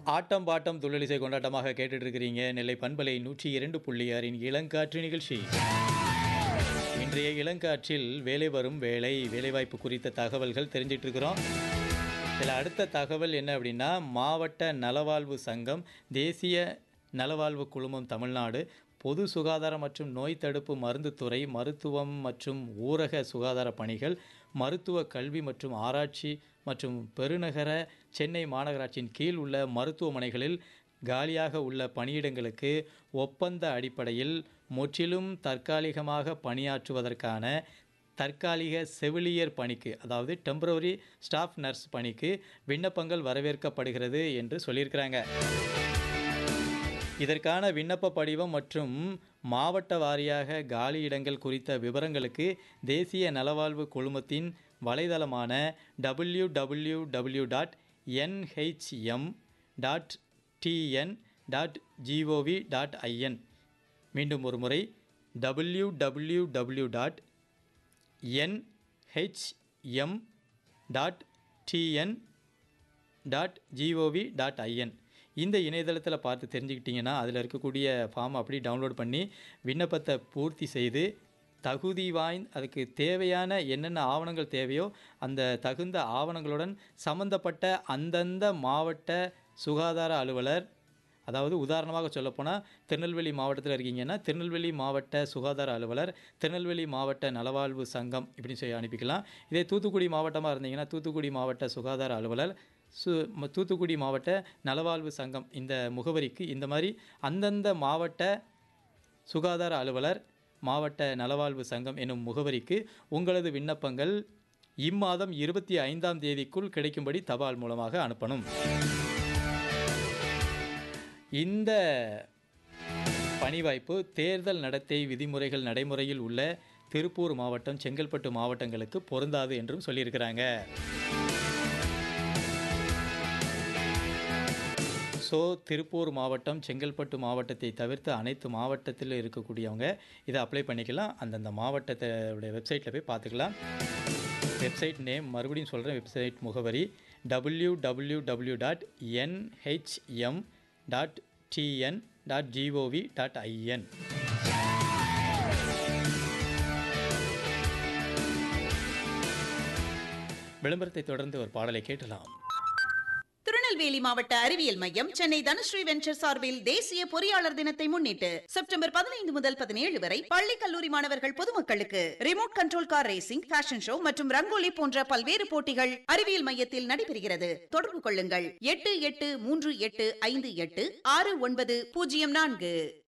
ஆட்டம் bottom துள்ளலிசை கொண்டாட்டமாக கேட்டுட்டு இருக்கிறீங்க நெல்லை பண்பலை நூற்றி இரண்டு புள்ளி ஆறின் இளங்காற்று நிகழ்ச்சி இன்றைய இளங்காற்றில் வேலை வரும் வேலை வேலைவாய்ப்பு குறித்த தகவல்கள் தெரிஞ்சிட்டு இருக்கிறோம் இதில் அடுத்த தகவல் என்ன அப்படின்னா மாவட்ட நலவாழ்வு சங்கம் தேசிய நலவாழ்வு குழுமம் தமிழ்நாடு பொது சுகாதாரம் மற்றும் நோய் தடுப்பு மருந்துத்துறை மருத்துவம் மற்றும் ஊரக சுகாதார பணிகள் மருத்துவ கல்வி மற்றும் ஆராய்ச்சி மற்றும் பெருநகர சென்னை மாநகராட்சியின் கீழ் உள்ள மருத்துவமனைகளில் காலியாக உள்ள பணியிடங்களுக்கு ஒப்பந்த அடிப்படையில் முற்றிலும் தற்காலிகமாக பணியாற்றுவதற்கான தற்காலிக செவிலியர் பணிக்கு அதாவது டெம்பரவரி ஸ்டாஃப் நர்ஸ் பணிக்கு விண்ணப்பங்கள் வரவேற்கப்படுகிறது என்று சொல்லியிருக்கிறாங்க இதற்கான விண்ணப்ப படிவம் மற்றும் மாவட்ட வாரியாக காலி இடங்கள் குறித்த விவரங்களுக்கு தேசிய நலவாழ்வு குழுமத்தின் வலைதளமான W W W dot NHM dot TN dot GOV dot IN மீண்டும் ஒரு முறை W W W dot NHM dot TN dot GOV dot IN இந்த இணையதளத்தில் பார்த்து தெரிஞ்சுக்கிட்டிங்கன்னா அதில் இருக்கக்கூடிய ஃபார்ம் அப்படி டவுன்லோட் பண்ணி விண்ணப்பத்தை பூர்த்தி செய்து தகுதி வாய்ந்த அதுக்கு தேவையான என்னென்ன ஆவணங்கள் தேவையோ அந்த தகுந்த ஆவணங்களுடன் சம்பந்தப்பட்ட அந்தந்த மாவட்ட சுகாதார அலுவலர் அதாவது உதாரணமாக சொல்லப்போனால் திருநெல்வேலி மாவட்டத்தில் இருக்கீங்கன்னா திருநெல்வேலி மாவட்ட சுகாதார அலுவலர் திருநெல்வேலி மாவட்ட நலவாழ்வு சங்கம் இப்படின்னு சொல்லி அனுப்பிக்கலாம் இதே தூத்துக்குடி மாவட்டமாக இருந்தீங்கன்னா தூத்துக்குடி மாவட்ட சுகாதார அலுவலர் சு ம- தூத்துக்குடி மாவட்ட நலவாழ்வு சங்கம் இந்த முகவரிக்கு இந்த மாதிரி அந்தந்த மாவட்ட சுகாதார அலுவலர் மாவட்ட நலவாழ்வு சங்கம் எனும் முகவரிக்கு உங்களது விண்ணப்பங்கள் இம்மாதம் இருபத்தி ஐந்தாம் தேதிக்குள் கிடைக்கும்படி தபால் மூலமாக அனுப்பணும் இந்த பணி வாய்ப்பு தேர்தல் நடத்தை விதிமுறைகள் நடைமுறையில் உள்ள திருப்பூர் மாவட்டம் செங்கல்பட்டு மாவட்டங்களுக்கு பொருந்தாது என்றும் சொல்லியிருக்கிறாங்க ஸோ திருப்பூர் மாவட்டம் செங்கல்பட்டு மாவட்டத்தை தவிர்த்து அனைத்து மாவட்டத்தில் இருக்கக்கூடியவங்க இதை அப்ளை பண்ணிக்கலாம் அந்தந்த மாவட்டத்தோடைய வெப்சைட்டில் போய் பார்த்துக்கலாம் வெப்சைட் நேம் மறுபடியும் சொல்கிறேன் வெப்சைட் முகவரி W W W dot NHM dot TN dot GOV dot IN விளம்பரத்தை தொடர்ந்து ஒரு பாடலை கேட்டலாம் திருநெல்வேலி மாவட்ட அறிவியல் மையம் சென்னை தனுஸ்ரீ வெஞ்சர் சார்பில் தேசிய பொறியாளர் தினத்தை முன்னிட்டு செப்டம்பர் பதினைந்து முதல் பதினேழு வரை பள்ளி கல்லூரி மாணவர்கள் பொதுமக்களுக்கு remote control car racing fashion show மற்றும் ரங்கோலி போன்ற பல்வேறு போட்டிகள் அறிவியல் மையத்தில் நடைபெறுகிறது தொடர்பு கொள்ளுங்கள் எட்டு எட்டு மூன்று எட்டு ஐந்து எட்டு ஆறு ஒன்பது பூஜ்ஜியம் நான்கு